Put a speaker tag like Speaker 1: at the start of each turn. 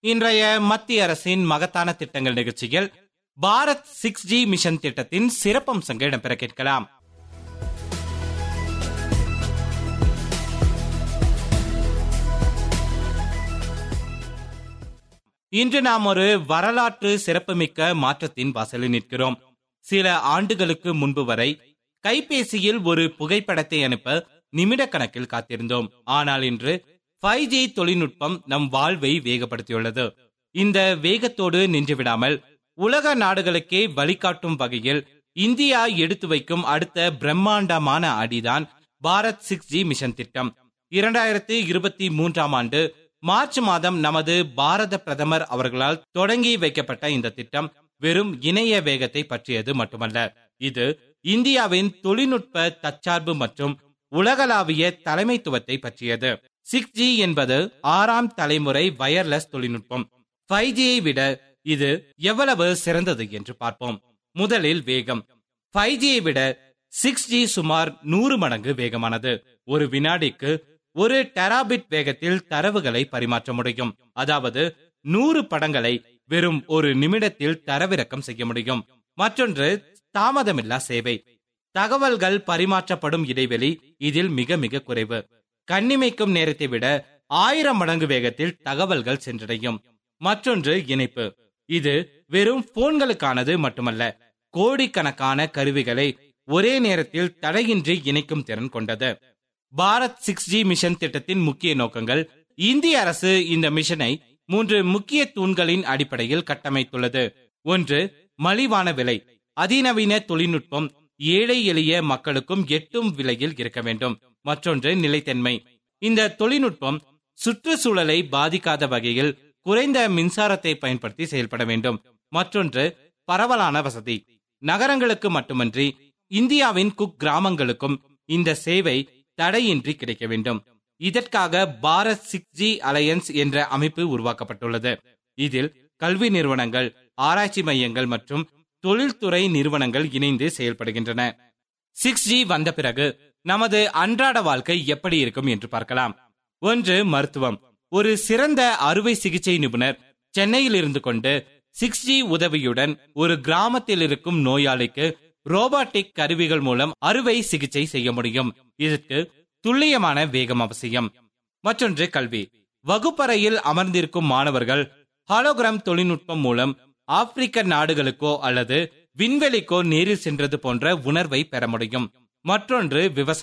Speaker 1: இன்றைய மத்திய அரசின் மகத்தான திட்டங்கள் நிகழ்ச்சியில் பாரத் சிக்ஸ் ஜி மிஷன் திட்டத்தின் சிறப்பம்சங்கள் இடம்பெற கேட்கலாம் இன்று நாம் ஒரு வரலாற்று சிறப்புமிக்க மாற்றத்தின் வாசலில் நிற்கிறோம் சில ஆண்டுகளுக்கு முன்பு வரை கைபேசியில் ஒரு புகைப்படத்தை அனுப்ப நிமிட கணக்கில் காத்திருந்தோம் ஆனால் இன்று ஃபைவ் ஜி தொழில்நுட்பம் நம் வாழ்வை வேகப்படுத்தியுள்ளது இந்த வேகத்தோடு நின்றுவிடாமல் உலக நாடுகளுக்கே வழிகாட்டும் வகையில் இந்தியா எடுத்து வைக்கும் அடுத்த பிரம்மாண்டமான அடிதான் பாரத் சிக்ஸ் ஜி மிஷன் திட்டம் இரண்டாயிரத்தி இருபத்தி மூன்றாம் ஆண்டு மார்ச் மாதம் நமது பாரத பிரதமர் அவர்களால் தொடங்கி வைக்கப்பட்ட இந்த திட்டம் வெறும் இணைய வேகத்தை பற்றியது மட்டுமல்ல இது இந்தியாவின் தொழில்நுட்ப தற்சார்பு மற்றும் உலகளாவிய தலைமைத்துவத்தை பற்றியது சிக்ஸ் ஜி என்பது ஆறாம் தலைமுறை வயர்லெஸ் தொழில்நுட்பம் ஃபைவ் ஜியை விட இது எவ்வளவு சிறந்தது என்று பார்ப்போம் முதலில் வேகம் ஃபைவ் ஜியை விட சிக்ஸ் ஜி சுமார் நூறு மடங்கு வேகமானது ஒரு வினாடிக்கு ஒரு டெராபிட் வேகத்தில் தரவுகளை பரிமாற்ற முடியும் அதாவது நூறு படங்களை வெறும் ஒரு நிமிடத்தில் தரவிறக்கம் செய்ய முடியும் மற்றொன்று தாமதமில்லா சேவை தகவல்கள் பரிமாற்றப்படும் இடைவெளி இதில் மிக மிக குறைவு கண்ணிமைக்கும் நேரத்தை விட ஆயிரம் மடங்கு வேகத்தில் தகவல்கள் சென்றடையும் மற்றொன்று இணைப்பு இது வெறும் போன்களுக்கானது மட்டுமல்ல கோடிக்கணக்கான கருவிகளை ஒரே நேரத்தில் தடையின்றி இணைக்கும் திறன் கொண்டது பாரத் சிக்ஸ் ஜி மிஷன் திட்டத்தின் முக்கிய நோக்கங்கள் இந்திய அரசு இந்த மிஷனை மூன்று முக்கிய தூண்களின் அடிப்படையில் கட்டமைத்துள்ளது ஒன்று மலிவான விலை அதிநவீன தொழில்நுட்பம் ஏழை எளிய மக்களுக்கும் எட்டும் விலையில் இருக்க வேண்டும் மற்றொன்று நிலைத்தன்மை இந்த தொழில்நுட்பம் சுற்றுச்சூழலை பாதிக்காத வகையில் குறைந்த மின்சாரத்தை பயன்படுத்தி செயல்பட வேண்டும் மற்றொன்று பரவலான வசதி நகரங்களுக்கு மட்டுமன்றி இந்தியாவின் குக் கிராமங்களுக்கும் இந்த சேவை தடையின்றி கிடைக்க வேண்டும் இதற்காக பாரத் சிக்ஸ் ஜி அலையன்ஸ் என்ற அமைப்பு உருவாக்கப்பட்டுள்ளது இதில் கல்வி நிறுவனங்கள் ஆராய்ச்சி மையங்கள் மற்றும் தொழில்துறை நிறுவனங்கள் இணைந்து செயல்படுகின்றன சிக்ஸ் ஜி வந்த பிறகு நமது அன்றாட வாழ்க்கை எப்படி இருக்கும் என்று பார்க்கலாம் ஒன்று மருத்துவம் ஒரு சிறந்த அறுவை சிகிச்சை நிபுணர் சென்னையில் இருந்து கொண்டு சிக்ஸ் ஜி உதவியுடன் ஒரு கிராமத்தில் இருக்கும் நோயாளிக்கு ரோபாட்டிக் கருவிகள் மூலம் அறுவை சிகிச்சை செய்ய முடியும் இதற்கு துல்லியமான வேகம் அவசியம் மற்றொன்று கல்வி வகுப்பறையில் அமர்ந்திருக்கும் மாணவர்கள் ஹாலோகிராம் தொழில்நுட்பம் மூலம் ஆப்பிரிக்க நாடுகளுக்கோ அல்லது விண்வெளிக்கோ நேரில் சென்றது போன்ற உணர்வை பெற முடியும் மற்றொன்று விவசாயம்